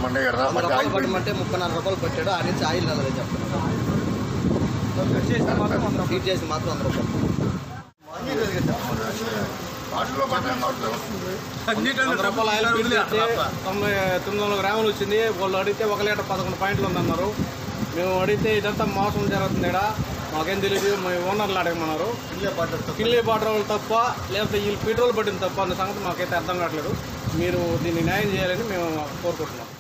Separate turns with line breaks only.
పట్టమంటే ఇక్కడ రా,
వంద
మధ్య
రూపాయలు
ఆగిపోయింది.
పట్టమంటే ముప్పైన్నర రూపాయలు పట్టాడు ఆ నుంచి ఆయిల్ రాలేదని చెప్తాను ఫీట్ చేసి మాత్రం వంద రూపాయలు
వాటిలో పట్టణం కాబట్టి వస్తుంది
వంద రూపాయలు ఆయిల్ ఫీల్ చేస్తే తొంభై తొమ్మిది వందల గ్రాములు వచ్చింది వాళ్ళు అడిగితే ఒక లీటర్ పదకొండు పాయింట్లు ఉందన్నారు మేము అడిగితే ఇదంతా మోసం జరుగుతుంది ఇక్కడ మాకేం తెలియదు మీ ఓనర్లు అడగమన్నారు కిల్లీ బాటర్ వాళ్ళు తప్ప లేకపోతే వీళ్ళు పెట్రోల్ పట్టింది తప్ప అన్న సంగతి మాకైతే అర్థం కావట్లేదు మీరు దీన్ని న్యాయం చేయాలని మేము కోరుకుంటున్నాం